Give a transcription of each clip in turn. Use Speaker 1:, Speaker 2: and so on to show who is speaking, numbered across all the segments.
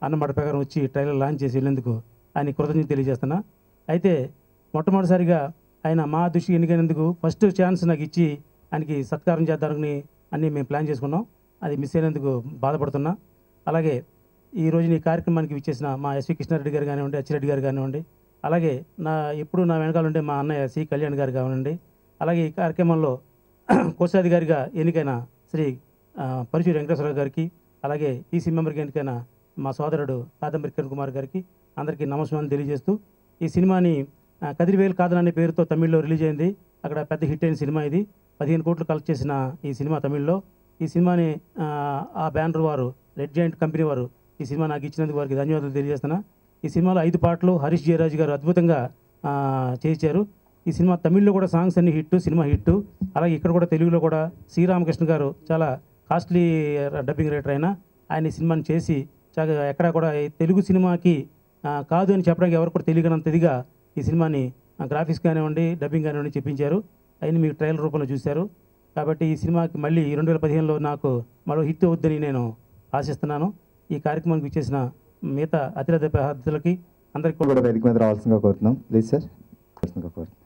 Speaker 1: అన్నమాట ప్రకారం వచ్చి ట్రైలర్ లాంచ్ చేసి వెళ్ళేందుకు ఆయన కృతజ్ఞత తెలియజేస్తున్నా అయితే మొట్టమొదటిసారిగా ఆయన మా దృష్టికి ఎన్నికైనందుకు ఫస్ట్ ఛాన్స్ నాకు ఇచ్చి ఆయనకి సత్కారం చేద్దామని అన్నీ మేము ప్లాన్ చేసుకున్నాం అది మిస్ అయినందుకు బాధపడుతున్నా అలాగే ఈ రోజున ఈ కార్యక్రమానికి విచ్చేసిన మా ఎస్వి కృష్ణారెడ్డి గారు కానివ్వండి అచ్చిరెడ్డి గారు కానివ్వండి అలాగే నా ఎప్పుడు నా వెనకాల ఉండే మా అన్నయ్య సి కళ్యాణ్ గారు కానివ్వండి అలాగే ఈ కార్యక్రమంలో కోశాధికారిగా ఎన్నికైన శ్రీ ఆ, పరుచూరి వెంకటేశ్వరరావు గారికి అలాగే ఈసీ మెంబర్కి ఎన్నికైన మా సోదరుడు కాదంబరి కిరణ్ కుమార్ గారికి అందరికీ నమస్కారం తెలియజేస్తూ ఈ సినిమాని ఆ, కదిరివేలు కాదన్ అనే పేరుతో తమిళ్లో రిలీజ్ అయింది అక్కడ పెద్ద హిట్ అయిన సినిమా ఇది పదిహేను కోట్లు కలెక్ట్ చేసిన ఈ సినిమా తమిళ్లో ఈ సినిమాని ఆ, ఆ బ్యానర్ వారు రెడ్ జాయింట్ కంపెనీ వారు ఈ సినిమా నాకు ఇచ్చినందుకు వారికి ధన్యవాదాలు తెలియజేస్తున్నా ఈ సినిమాలో ఐదు పాటలు హరీష్ జయరాజ్ గారు అద్భుతంగా ఆ, చేయించారు ఈ సినిమా తమిళ్లో కూడా సాంగ్స్ అన్ని హిట్ సినిమా హిట్ అలాగే ఇక్కడ కూడా తెలుగులో కూడా శ్రీరామకృష్ణ గారు చాలా కాస్ట్లీ డబ్బింగ్ రైటర్ అయినా ఆయన ఈ సినిమాని చేసి చాలా ఎక్కడా కూడా ఈ తెలుగు సినిమాకి ఆ, కాదు అని చెప్పడానికి ఎవరు కూడా తెలియనంత ఇదిగా ఈ సినిమాని గ్రాఫిక్స్ కానివ్వండి డబ్బింగ్ కానివ్వండి చెప్పించారు అయిన మీకు ట్రయల్ రూపంలో చూశారు కాబట్టి ఈ సినిమాకి మళ్ళీ రెండు వేల పదిహేనులో నాకు మరో హిట్ అవుద్దని నేను ఆశిస్తున్నాను ఈ కార్యక్రమానికి ఇచ్చేసిన మిగతా అతిరథ అతిథులకి అందరికీ కూడా
Speaker 2: కూడా వేదిక మీద రావాల్సిందిగా కోరుతున్నాం ప్లీజ్ సార్ రావాల్సిందిగా కోరుతున్నాం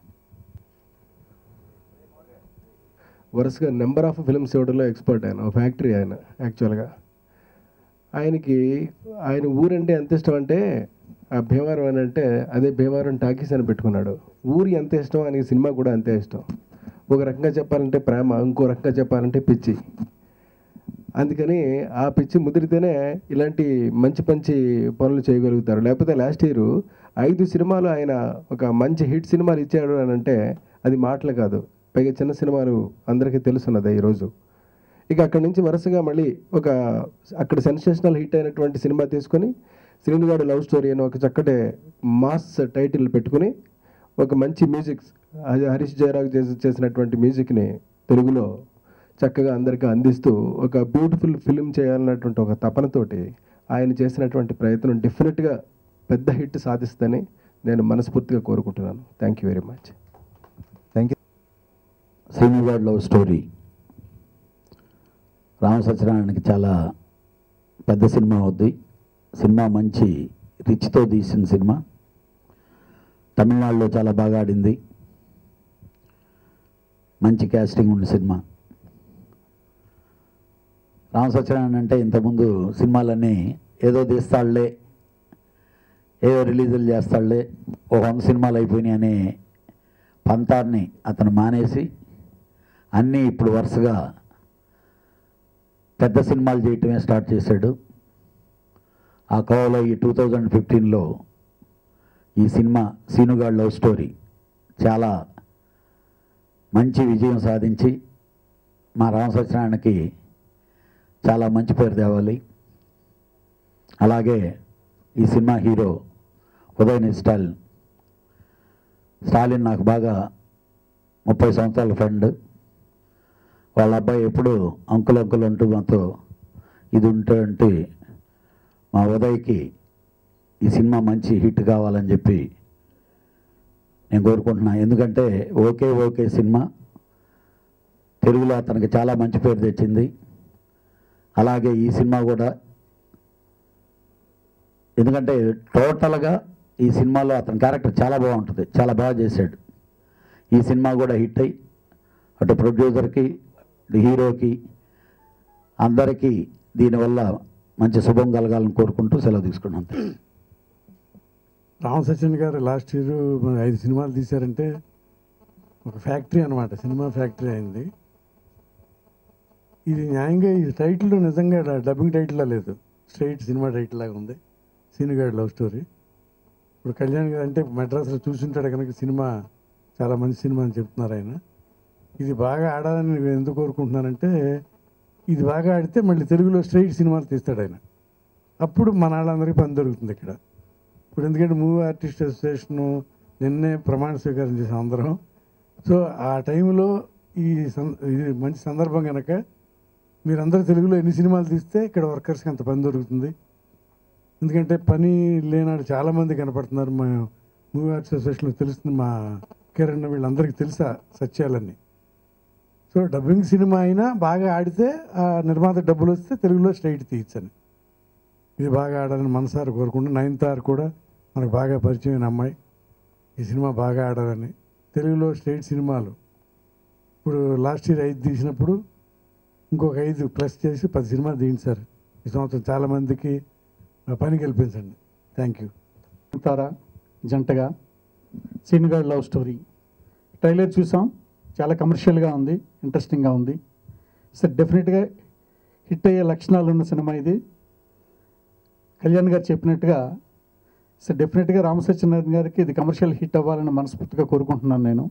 Speaker 3: వరుసగా నెంబర్ ఆఫ్ ఫిల్మ్స్ ఇవ్వడంలో ఎక్స్పర్ట్ ఆయన ఒక ఫ్యాక్టరీ ఆయన యాక్చువల్గా ఆయనకి ఆయన ఊరంటే ఎంత ఇష్టం అంటే ఆ భీమవరం అని అంటే అదే భీమవరం టాకీస్ అని పెట్టుకున్నాడు ఊరి ఎంత ఇష్టం ఆయనకి సినిమా కూడా అంతే ఇష్టం ఒక రకంగా చెప్పాలంటే ప్రేమ ఇంకో రకంగా చెప్పాలంటే పిచ్చి అందుకని ఆ పిచ్చి ముదిరితేనే ఇలాంటి మంచి మంచి పనులు చేయగలుగుతారు లేకపోతే లాస్ట్ ఇయర్ ఐదు సినిమాలు ఆయన ఒక మంచి హిట్ సినిమాలు ఇచ్చాడు అని అంటే అది మాటలు కాదు పైగా చిన్న సినిమాలు అందరికీ తెలుసున్నది ఈరోజు ఇక అక్కడి నుంచి వరుసగా మళ్ళీ ఒక అక్కడ సెన్సేషనల్ హిట్ అయినటువంటి సినిమా తీసుకొని శ్రీనుగాడు లవ్ స్టోరీ అని ఒక చక్కటి మాస్ టైటిల్ పెట్టుకుని ఒక మంచి మ్యూజిక్ అది హరీష్ జయరాగ్ చేసి చేసినటువంటి మ్యూజిక్ని తెలుగులో చక్కగా అందరికీ అందిస్తూ ఒక బ్యూటిఫుల్ ఫిలిం చేయాలన్నటువంటి ఒక తపనతోటి ఆయన చేసినటువంటి ప్రయత్నం డెఫినెట్గా పెద్ద హిట్ సాధిస్తుందని నేను మనస్ఫూర్తిగా కోరుకుంటున్నాను thank you very much
Speaker 2: thank you
Speaker 4: శ్రీనుగాడ్ లవ్ స్టోరీ రామ సత్యనారాయణకి చాలా పెద్ద సినిమా అవుద్ది సినిమా మంచి రిచ్తో తీసిన సినిమా తమిళనాడులో చాలా బాగా ఆడింది మంచి క్యాస్టింగ్ ఉన్న సినిమా రామ సత్యనారాయణ అంటే ఇంతకుముందు సినిమాలన్నీ ఏదో తీస్తాడులే ఏదో రిలీజులు చేస్తాడులే ఓ వంద సినిమాలు అయిపోయినాయి అనే పంతాన్ని అతను మానేసి అన్నీ ఇప్పుడు వరుసగా పెద్ద సినిమాలు చేయటమే స్టార్ట్ చేశాడు ఆ కోవలో ఈ టూ థౌజండ్ ఫిఫ్టీన్లో ఈ సినిమా సీనుగాడ్ లవ్ స్టోరీ చాలా మంచి విజయం సాధించి మా రామ సత్యనారాయణకి చాలా మంచి పేరు తేవాలి అలాగే ఈ సినిమా హీరో ఉదయనిధి స్టాలిన్ స్టాలిన్ నాకు బాగా ముప్పై సంవత్సరాల ఫ్రెండ్ వాళ్ళ అబ్బాయి ఎప్పుడు అంకుల్ అంకుల్ అంటూ మాతో ఇది ఉంటే అంటే మా ఉదయ్కి ఈ సినిమా మంచి హిట్ కావాలని చెప్పి నేను కోరుకుంటున్నా ఎందుకంటే ఓకే ఓకే సినిమా తెలుగులో అతనికి చాలా మంచి పేరు తెచ్చింది అలాగే ఈ సినిమా కూడా ఎందుకంటే టోటల్గా ఈ సినిమాలో అతని క్యారెక్టర్ చాలా బాగుంటుంది చాలా బాగా చేశాడు ఈ సినిమా కూడా హిట్ అయ్యి అటు ప్రొడ్యూసర్కి ఇటు హీరోకి అందరికీ దీనివల్ల మంచి శుభం కలగాలని కోరుకుంటూ సెలవు తీసుకున్నాను
Speaker 5: రామ్ సచిన్ గారు లాస్ట్ ఇయర్ ఐదు సినిమాలు తీశారంటే ఒక ఫ్యాక్టరీ అనమాట సినిమా ఫ్యాక్టరీ అయింది ఇది న్యాయంగా ఈ టైటిల్ నిజంగా డబ్బింగ్ టైటిల్లా లేదు స్ట్రైట్ సినిమా టైటిల్ లాగా ఉంది సీనుగాడి లవ్ స్టోరీ ఇప్పుడు కళ్యాణ్ గారు అంటే మెడ్రాస్లో చూసుంటాడు కనుక సినిమా చాలా మంచి సినిమా అని చెప్తున్నారు ఆయన ఇది బాగా ఆడాలని నేను ఎందుకు కోరుకుంటున్నానంటే ఇది బాగా ఆడితే మళ్ళీ తెలుగులో స్ట్రైట్ సినిమాలు తీస్తాడు ఆయన అప్పుడు మన వాళ్ళందరికీ పని దొరుకుతుంది ఇక్కడ ఇప్పుడు ఎందుకంటే మూవీ ఆర్టిస్ట్ అసోసియేషను నిన్నే ప్రమాణ స్వీకారం చేసాం అందరం సో ఆ టైంలో ఈ సం- ఇది మంచి సందర్భం కనుక మీరందరూ తెలుగులో ఎన్ని సినిమాలు తీస్తే ఇక్కడ వర్కర్స్కి అంత పని దొరుకుతుంది ఎందుకంటే పని లేనాడు చాలామంది కనపడుతున్నారు మా మూవీ ఆర్ట్స్ అసోసియేషన్లో తెలుస్తుంది మా కిరణ్ వీళ్ళందరికీ తెలుసా సత్యాలన్నీ సో డబ్బింగ్ సినిమా అయినా బాగా ఆడితే ఆ నిర్మాత డబ్బులు వస్తే తెలుగులో స్ట్రైట్ తీయచ్చని ఇది బాగా ఆడాలని మనసారి కోరుకుంటూ నయనతార కూడా మనకు బాగా పరిచయమైన అమ్మాయి ఈ సినిమా బాగా ఆడాలని తెలుగులో స్టేట్ సినిమాలు ఇప్పుడు లాస్ట్ ఇయర్ ఐదు తీసినప్పుడు ఇంకొక ఐదు ప్లస్ చేసి పది సినిమాలు తీయించారు ఈ సంవత్సరం చాలామందికి ఆ, పని కల్పించండి థ్యాంక్ యూ
Speaker 6: తారా జంటగా సీన్గాడ్ లవ్ స్టోరీ ట్రైలర్ చూసాం చాలా కమర్షియల్గా ఉంది ఇంట్రెస్టింగ్గా ఉంది సో డెఫినెట్గా హిట్ అయ్యే లక్షణాలు ఉన్న సినిమా ఇది కళ్యాణ్ గారు చెప్పినట్టుగా సో డెఫినెట్గా రామసత్యనారాయణ గారికి ఇది కమర్షియల్ హిట్ అవ్వాలని మనస్ఫూర్తిగా కోరుకుంటున్నాను నేను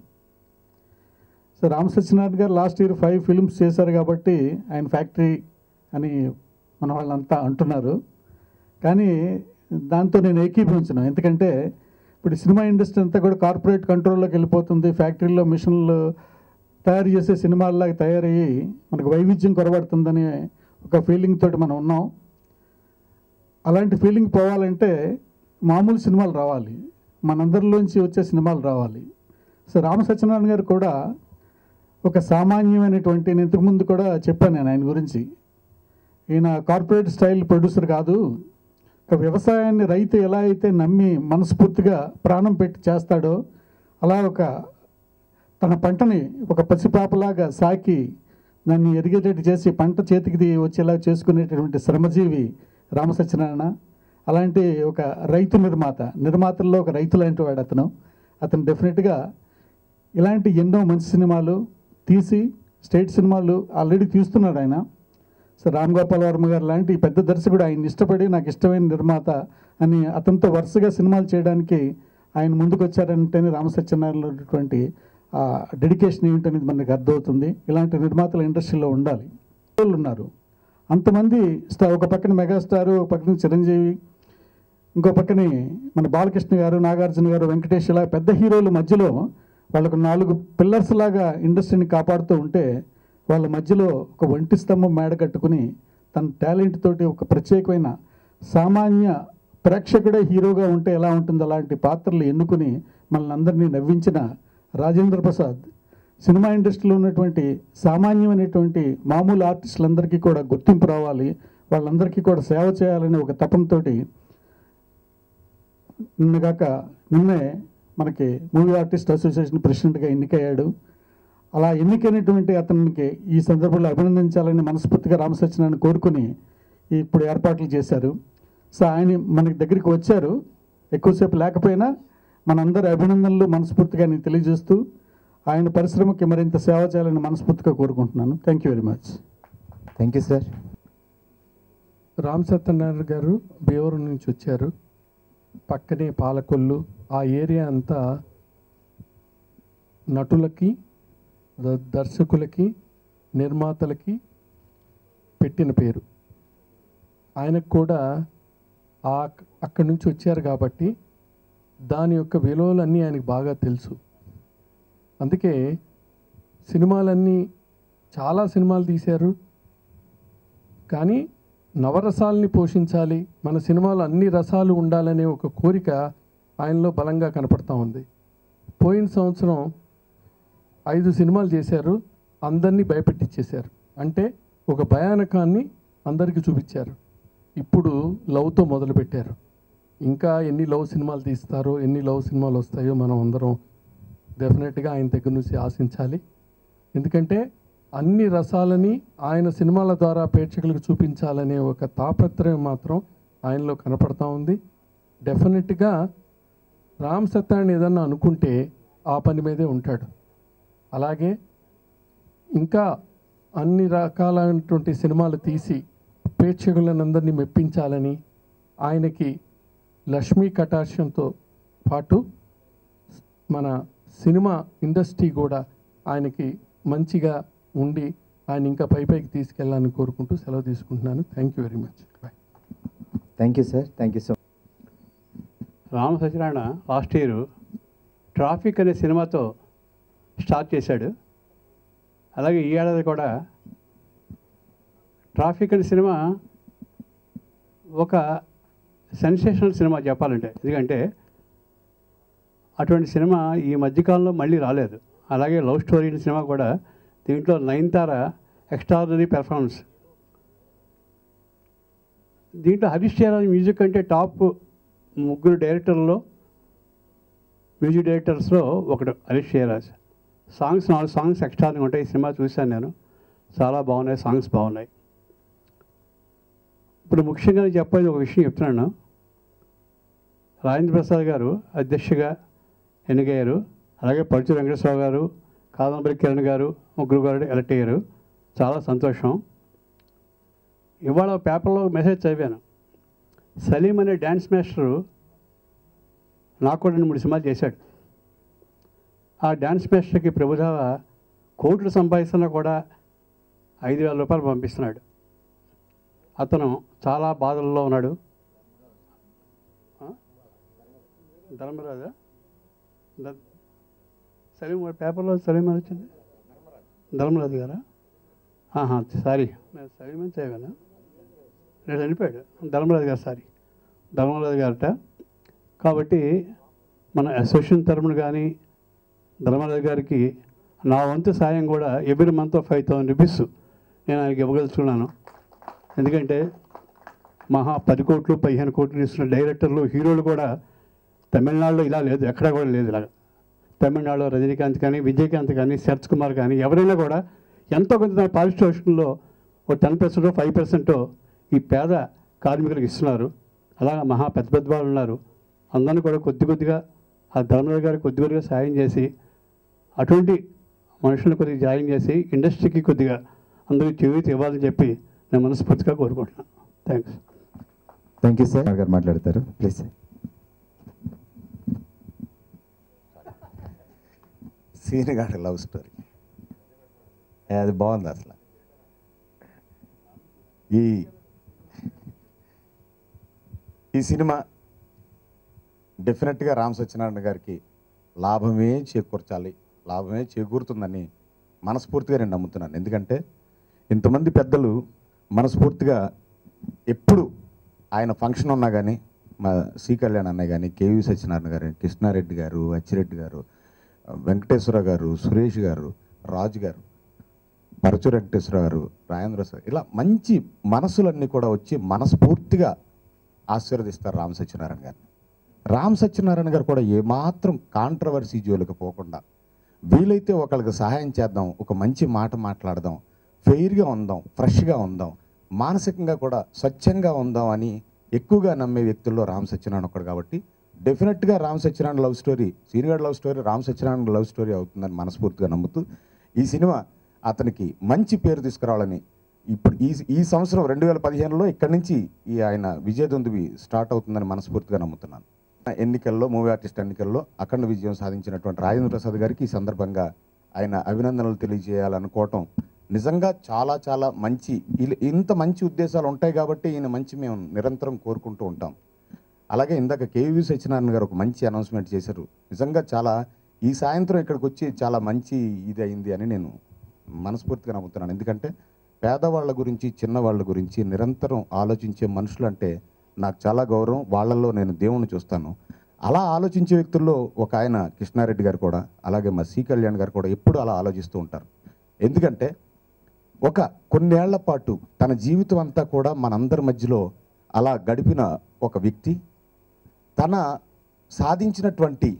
Speaker 6: సో రామసత్యనారాయణ గారు లాస్ట్ ఇయర్ ఫైవ్ ఫిల్మ్స్ చేశారు కాబట్టి ఆయన ఫ్యాక్టరీ అని మన వాళ్ళంతా అంటున్నారు కానీ దాంతో నేను ఏకీభవించను ఎందుకంటే ఇప్పుడు ఈ సినిమా ఇండస్ట్రీ అంతా కూడా కార్పొరేట్ కంట్రోల్లోకి వెళ్ళిపోతుంది ఫ్యాక్టరీలో మిషన్లు తయారు చేసే సినిమాల్లాగా తయారయ్యి మనకు వైవిధ్యం కొరబడుతుందని ఒక ఫీలింగ్ తోటి మనం ఉన్నాం అలాంటి ఫీలింగ్ పోవాలంటే మామూలు సినిమాలు రావాలి మనందరిలోంచి వచ్చే సినిమాలు రావాలి సో రామ సత్యనారాయణ గారు కూడా ఒక సామాన్యమైనటువంటి నేను ఇంతకుముందు కూడా చెప్పాను నేను ఆయన గురించి ఈయన కార్పొరేట్ స్టైల్ ప్రొడ్యూసర్ కాదు ఒక వ్యవసాయాన్ని రైతు ఎలా అయితే నమ్మి మనస్ఫూర్తిగా ప్రాణం పెట్టి చేస్తాడో అలా ఒక తన పంటని ఒక పసిపాపలాగా సాకి దాన్ని ఎదిగేటట్టు చేసి పంట చేతికి ది- వచ్చేలా చేసుకునేటటువంటి శ్రమజీవి రామసత్యనారాయణ అలాంటి ఒక రైతు నిర్మాత నిర్మాతల్లో ఒక రైతు లాంటి వాడు అతను అతను డెఫినెట్గా ఇలాంటి ఎన్నో మంచి సినిమాలు తీసి స్టేట్ సినిమాలు ఆల్రెడీ తీస్తున్నాడు ఆయన సో రామ్ గోపాల్ వర్మ గారు లాంటి పెద్ద దర్శకుడు ఆయన ఇష్టపడి నాకు ఇష్టమైన నిర్మాత అని అతనితో వరుసగా సినిమాలు చేయడానికి ఆయన ముందుకు వచ్చారంటేనే రామసత్యనారాయణ ఉన్నటువంటి ఆ డెడికేషన్ ఏంటనేది మనకు అర్థమవుతుంది ఇలాంటి నిర్మాతలు ఇండస్ట్రీలో ఉండాలి వాళ్ళు ఉన్నారు అంతమంది స్టార్ ఒక పక్కన మెగాస్టార్ ఒక పక్కన చిరంజీవి ఇంకో పక్కనే మన బాలకృష్ణ గారు నాగార్జున గారు వెంకటేష్ ఇలా పెద్ద హీరోల మధ్యలో వాళ్ళకు నాలుగు పిల్లర్స్ లాగా ఇండస్ట్రీని కాపాడుతూ ఉంటే వాళ్ళ మధ్యలో ఒక ఒంటి స్తంభం మేడ కట్టుకుని తన టాలెంట్ తోటి ఒక ప్రత్యేకమైన సామాన్య ప్రేక్షకుడే హీరోగా ఉంటే ఎలా ఉంటుందో అలాంటి పాత్రలు ఎన్నుకుని మనల్ని అందరినీ నవ్వించిన రాజేంద్ర ప్రసాద్ సినిమా ఇండస్ట్రీలో ఉన్నటువంటి సామాన్యమైనటువంటి మామూలు ఆర్టిస్టులందరికీ కూడా గుర్తింపు రావాలి వాళ్ళందరికీ కూడా సేవ చేయాలనే ఒక తపంతోటి నిన్నగాక నిన్నే మనకి మూవీ ఆర్టిస్ట్ అసోసియేషన్ ప్రెసిడెంట్గా ఎన్నికయ్యాడు అలా ఎన్నికైనటువంటి అతనికి ఈ సందర్భంలో అభినందించాలని మనస్ఫూర్తిగా రామసత్యనారాయణ కోరుకుని ఇప్పుడు ఏర్పాట్లు చేశారు సో ఆయన మనకి దగ్గరికి వచ్చారు ఎక్కువసేపు లేకపోయినా మనందరి అభినందనలు మనస్ఫూర్తిగా నేను తెలియజేస్తూ ఆయన పరిశ్రమకి మరింత సేవ చేయాలని మనస్ఫూర్తిగా కోరుకుంటున్నాను thank you very much
Speaker 2: thank you sir
Speaker 3: Ram Satyanarayana garu Bhimavaram నుంచి వచ్చారు పక్కనే పాలకొల్లు ఆ ఏరియా అంతా నటులకి ద- దర్శకులకి నిర్మాతలకి పెట్టిన పేరు ఆయనకు కూడా ఆ అక్కడి నుంచి వచ్చారు కాబట్టి దాని యొక్క విలువలన్నీ ఆయనకు బాగా తెలుసు అందుకే సినిమాలన్నీ చాలా సినిమాలు తీశారు కానీ నవరసాలని పోషించాలి మన సినిమాలో అన్ని రసాలు ఉండాలనే ఒక కోరిక ఆయనలో బలంగా కనపడతా ఉంది పోయిన సంవత్సరం ఐదు సినిమాలు చేశారు అందరినీ భయపెట్టించేశారు అంటే ఒక భయానకాన్ని అందరికీ చూపించారు ఇప్పుడు లవ్తో మొదలుపెట్టారు ఇంకా ఎన్ని లవ్ సినిమాలు తీస్తారో ఎన్ని లవ్ సినిమాలు వస్తాయో మనం అందరం డెఫినెట్గా ఆయన దగ్గర నుంచి ఆశించాలి ఎందుకంటే అన్ని రసాలని ఆయన సినిమాల ద్వారా ప్రేక్షకులకు చూపించాలనే ఒక తాపత్రయం మాత్రం ఆయనలో కనపడతా ఉంది డెఫినెట్గా రామ్ సత్యాన్ని ఏదన్నా అనుకుంటే ఆ పని మీదే ఉంటాడు అలాగే ఇంకా అన్ని రకాలైనటువంటి సినిమాలు తీసి ప్రేక్షకులనందరినీ మెప్పించాలని ఆయనకి లక్ష్మీ కటాక్షంతో పాటు మన సినిమా ఇండస్ట్రీ కూడా ఆయనకి మంచిగా ఉండి ఆయన ఇంకా పై పైకి తీసుకెళ్ళాలని కోరుకుంటూ సెలవు తీసుకుంటున్నాను thank you very much bye
Speaker 2: thank you sir thank you so
Speaker 7: Rama Satyanarayana last year traffic అనే సినిమాతో స్టార్ట్ చేశాడు అలాగే ఈ ఏడాది కూడా ట్రాఫిక్ అనే సినిమా ఒక సెన్సేషనల్ సినిమా చెప్పాలంటే ఎందుకంటే అటువంటి సినిమా ఈ మధ్యకాలంలో మళ్ళీ రాలేదు అలాగే లవ్ స్టోరీ అనే సినిమా కూడా దీంట్లో నయనతార ఎక్స్ట్రాడినరీ పెర్ఫార్మెన్స్ దీంట్లో హరీష్ జయరాజ్ మ్యూజిక్ అంటే టాప్ ముగ్గురు డైరెక్టర్లో మ్యూజిక్ డైరెక్టర్స్లో ఒకడు హరీష్ జయరాజ్ సాంగ్స్ నాలుగు సాంగ్స్ ఎక్స్ట్రాగా ఉంటాయి ఈ సినిమా చూశాను నేను చాలా బాగున్నాయి సాంగ్స్ బాగున్నాయి ఇప్పుడు ముఖ్యంగా నేను చెప్పేది ఒక విషయం చెప్తున్నాను రాజేంద్ర ప్రసాద్ గారు అధ్యక్షగా ఎన్నికయ్యారు అలాగే పరుచు వెంకటేశ్వరరావు గారు కాదంబరి కిరణ్ గారు ముగ్గురు గారు ఎలక్ట్ అయ్యారు చాలా సంతోషం ఇవాళ పేపర్లో మెసేజ్ చదివాను సలీం అనే డ్యాన్స్ మాస్టరు నాకు కూడా రెండు మూడు సినిమాలు చేశాడు ఆ డ్యాన్స్ మాస్టర్కి ప్రభుదేవ కోట్లు సంపాదిస్తున్నా కూడా ఐదు వేల రూపాయలు పంపిస్తున్నాడు అతను చాలా బాధల్లో ఉన్నాడు ఆ? ధర్మరాజా ద- సలీం గారి పేపర్లో సలీం అని వచ్చింది ధర్మరాజు గారా ఆహా సారీ నేను సలీం అని చదివాను నేను చనిపోయాడు ధర్మరాజు గారు సారీ ధర్మరాజు గారట కాబట్టి మన అసోసియేషన్ తరపున కానీ ధర్మరాజు గారికి నా వంతు సాయం కూడా every month five thousand rupees నేను ఆయనకి ఇవ్వగలుగుతున్నాను ఎందుకంటే మహా పది కోట్లు పదిహేను కోట్లు ఇస్తున్న డైరెక్టర్లు హీరోలు కూడా తమిళనాడులో ఇలా లేదు ఎక్కడ కూడా లేదు ఇలాగ తమిళనాడులో రజనీకాంత్ కానీ విజయకాంత్ కానీ శరత్ కుమార్ కానీ ఎవరైనా కూడా ఎంతో కొంత పారితోషికంలో ఒక టెన్ పర్సెంట్ ఫైవ్ పర్సెంట్ ఈ పేద కార్మికులకు ఇస్తున్నారు అలాగా మహా పెద్ద పెద్ద వాళ్ళు ఉన్నారు అందరిని కూడా కొద్ది కొద్దిగా ఆ ధర్మరాజు గారికి కొద్ది కొద్దిగా సాయం చేసి అటువంటి మనుషులను కొద్దిగా జాయిన్ చేసి ఇండస్ట్రీకి కొద్దిగా అందరికీ చేయూత ఇవ్వాలని చెప్పి నేను మనస్ఫూర్తిగా కోరుకుంటున్నాను thanks
Speaker 2: thank you sir garu మాట్లాడతారు ప్లీజ్
Speaker 8: సీనిగాడి లవ్ స్టోరీ ఏ, అది బాగుంది అసలు ఈ ఈ సినిమా డెఫినెట్గా రామ్ సత్యనారాయణ గారికి లాభమే చేకూర్చాలి లాభమే చేకూరుతుందని మనస్ఫూర్తిగా నేను నమ్ముతున్నాను ఎందుకంటే ఇంతమంది పెద్దలు మనస్ఫూర్తిగా ఎప్పుడు ఆయన ఫంక్షన్ ఉన్నా కానీ మా సి కళ్యాణ్ అన్నయ్య కానీ కేవీ సత్యనారాయణ గారు కృష్ణారెడ్డి గారు అచ్చిరెడ్డి గారు వెంకటేశ్వర గారు సురేష్ గారు రాజు గారు పరచు వెంకటేశ్వర గారు రాజేంద్ర సార్ ఇలా మంచి మనసులన్నీ కూడా వచ్చి మనస్ఫూర్తిగా ఆశీర్వదిస్తారు రామ్ సత్యనారాయణ గారిని రామ్ సత్యనారాయణ గారు కూడా ఏమాత్రం కాంట్రవర్సీ జోలికి పోకుండా వీలైతే ఒకళ్ళకి సహాయం చేద్దాం ఒక మంచి మాట మాట్లాడదాం ఫెయిర్గా ఉందాం ఫ్రెష్గా ఉందాం మానసికంగా కూడా స్వచ్ఛంగా ఉందాం అని ఎక్కువగా నమ్మే వ్యక్తుల్లో రామ్ సత్యనారాయణ ఒకడు కాబట్టి డెఫినెట్గా Ram Satyanarayana love story senior love story Ram Satyanarayana love story అవుతుందని మనస్ఫూర్తిగా నమ్ముతూ ఈ సినిమా అతనికి మంచి పేరు తీసుకురావాలని ఇప్పుడు ఈ ఈ సంవత్సరం రెండు వేల పదిహేనులో ఇక్కడి నుంచి ఈ ఆయన విజయదుందువి స్టార్ట్ అవుతుందని మనస్ఫూర్తిగా నమ్ముతున్నాను ఎన్నికల్లో మూవీ ఆర్టిస్ట్ ఎన్నికల్లో అఖండ విజయం సాధించినటువంటి రాజేంద్ర ప్రసాద్ గారికి ఈ సందర్భంగా ఆయన అభినందనలు తెలియజేయాలనుకోవటం నిజంగా చాలా చాలా మంచి ఇల- ఇంత మంచి ఉద్దేశాలు ఉంటాయి కాబట్టి ఈయన మంచి మేము నిరంతరం కోరుకుంటూ ఉంటాం అలాగే ఇందాక కేవీ సత్యనారాయణ గారు ఒక మంచి అనౌన్స్మెంట్ చేశారు నిజంగా చాలా ఈ సాయంత్రం ఇక్కడికి వచ్చి చాలా మంచి ఇది అయింది అని నేను మనస్ఫూర్తిగా నమ్ముతున్నాను ఎందుకంటే పేదవాళ్ళ గురించి చిన్నవాళ్ళ గురించి నిరంతరం ఆలోచించే మనుషులు అంటే నాకు చాలా గౌరవం వాళ్ళల్లో నేను దేవుణ్ణి చూస్తాను అలా ఆలోచించే వ్యక్తుల్లో ఒక ఆయన కృష్ణారెడ్డి గారు కూడా అలాగే మా సి కళ్యాణ్ గారు కూడా ఎప్పుడు అలా ఆలోచిస్తూ ఉంటారు ఎందుకంటే ఒక కొన్నేళ్ల పాటు తన జీవితం అంతా కూడా మనందరి మధ్యలో అలా గడిపిన ఒక వ్యక్తి తన సాధించినటువంటి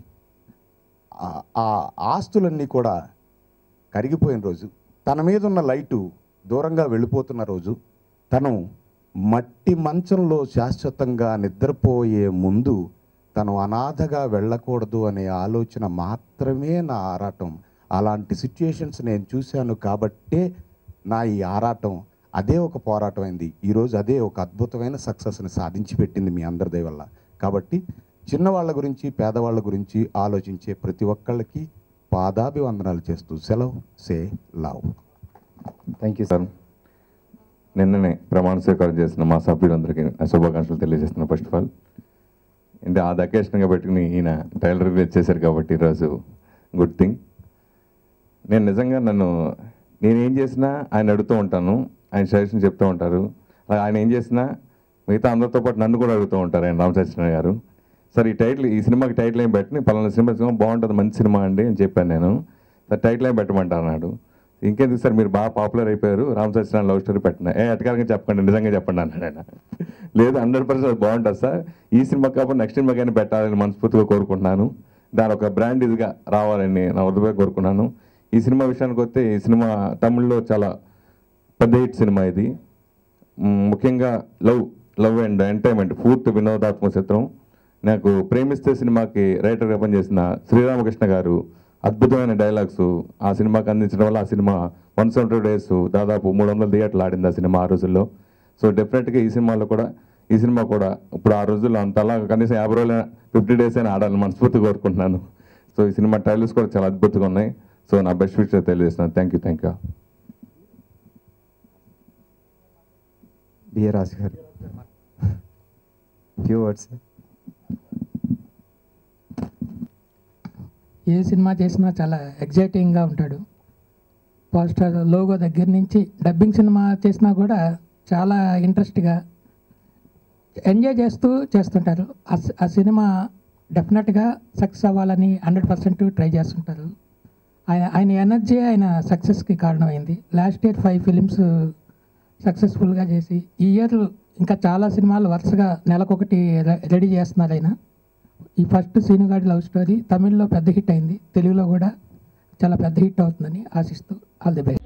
Speaker 8: ఆ- ఆ ఆస్తులన్నీ కూడా కరిగిపోయిన రోజు తన మీద ఉన్న లైటు దూరంగా వెళ్ళిపోతున్న రోజు తను మట్టి మంచంలో శాశ్వతంగా నిద్రపోయే ముందు తను అనాథగా వెళ్ళకూడదు అనే ఆలోచన మాత్రమే నా ఆరాటం అలాంటి సిచ్యుయేషన్స్ నేను చూశాను కాబట్టే నా ఈ ఆరాటం అదే ఒక పోరాటం అయింది ఈరోజు అదే ఒక అద్భుతమైన సక్సెస్ని సాధించి పెట్టింది మీ అందరి దయ వల్ల కాబట్టి చిన్నవాళ్ళ గురించి పేదవాళ్ళ గురించి ఆలోచించే ప్రతి ఒక్కళ్ళకి పాదాభివందనాలు చేస్తూ సెలవు సే లవ్
Speaker 2: థ్యాంక్ యూ
Speaker 9: సార్ నిన్ననే ప్రమాణ స్వీకారం చేసిన మా సభ్యులందరికీ నా శుభాకాంక్షలు తెలియజేస్తున్నా ఫస్ట్ ఆఫ్ ఆల్ అంటే ఆ అకేషన్గా పెట్టుకుని ఈయన ట్రైలర్ రిలీజ్ చేశారు కాబట్టి ఈరోజు గుడ్ థింగ్ నేను నిజంగా నన్ను నేను ఏం చేసినా ఆయన అడుగుతూ ఉంటాను ఆయన సజెషన్ చెప్తూ ఉంటారు అలా ఆయన ఏం చేసినా మిగతా అందరితో పాటు నన్ను కూడా అడుగుతూ ఉంటారు ఆయన రామ్ సత్యనారాయణ గారు సార్ ఈ టైటిల్ ఈ సినిమాకి టైటిల్ ఏం పెట్టి పలానా సినిమా సినిమా బాగుంటుంది మంచి సినిమా అండి అని చెప్పాను నేను సార్ టైటిల్ ఏం పెట్టమంటా అన్నాడు ఇంకెందుకు సార్ మీరు బాగా పాపులర్ అయిపోయారు రామ్ సత్యనారాయణ లవ్ స్టోరీ పెట్టిన ఏ ఎటకారంగా చెప్పండి నిజంగా చెప్పండి అన్నాడు ఆయన లేదు హండ్రెడ్ పర్సెంట్ బాగుంటుంది సార్ ఈ సినిమా కాకపోతే నెక్స్ట్ సినిమాకైనా పెట్టాలని మనస్ఫూర్తిగా కోరుకుంటున్నాను దాని ఒక బ్రాండ్ ఇదిగా రావాలని నా హృదయ కోరుకున్నాను ఈ సినిమా విషయానికి వస్తే ఈ సినిమా తమిళ్లో చాలా పెద్ద హిట్ సినిమా ఇది మ్, ముఖ్యంగా లవ్ లవ్ అండ్ ఎంటర్టైన్మెంట్ పూర్తి వినోదాత్మక చిత్రం నాకు ప్రేమిస్తే సినిమాకి రైటర్గా పనిచేసిన శ్రీరామకృష్ణ గారు అద్భుతమైన డైలాగ్స్ ఆ సినిమాకి అందించడం వల్ల ఆ సినిమా వన్ సెవెంటీ డేస్ దాదాపు మూడు వందల థియేటర్లు ఆడింది ఆ సినిమా ఆ రోజుల్లో సో డెఫినెట్గా ఈ సినిమాలో కూడా ఈ సినిమా కూడా ఇప్పుడు ఆ రోజుల్లో అంతలా కనీసం యాభై రోజులు ఫిఫ్టీ డేస్ అయినా ఆడాలని మనస్ఫూర్తిగా కోరుకుంటున్నాను సో ఈ సినిమా ట్రైలర్స్ కూడా చాలా అద్భుతంగా ఉన్నాయి సో నా బెస్ట్ విషయం తెలియజేస్తున్నాను thank you thank you
Speaker 2: BA Raju గారు ఫ్యూ వర్డ్స్
Speaker 10: ఏ సినిమా చేసినా చాలా ఎగ్జైటింగ్గా ఉంటాడు పోస్టర్ లోగో దగ్గర నుంచి డబ్బింగ్ సినిమా చేసినా కూడా చాలా ఇంట్రెస్ట్గా ఎంజాయ్ చేస్తూ చేస్తుంటారు ఆ సి- ఆ సినిమా డెఫినెట్గా సక్సెస్ అవ్వాలని హండ్రెడ్ పర్సెంట్ ట్రై చేస్తుంటారు ఆయన ఆయన ఎనర్జీ ఆయన సక్సెస్కి కారణమైంది లాస్ట్ ఇయర్ ఫైవ్ ఫిలిమ్స్ సక్సెస్ఫుల్గా చేసి ఈ ఇయర్ ఇంకా చాలా సినిమాలు వరుసగా నెలకొకటి రె- రెడీ చేస్తున్నారు ఆయన ఈ ఫస్ట్ సీనుగాడి లవ్ స్టోరీ తమిళ్లో పెద్ద హిట్ అయింది తెలుగులో కూడా చాలా పెద్ద హిట్ అవుతుందని ఆశిస్తూ ఆల్ ది బెస్ట్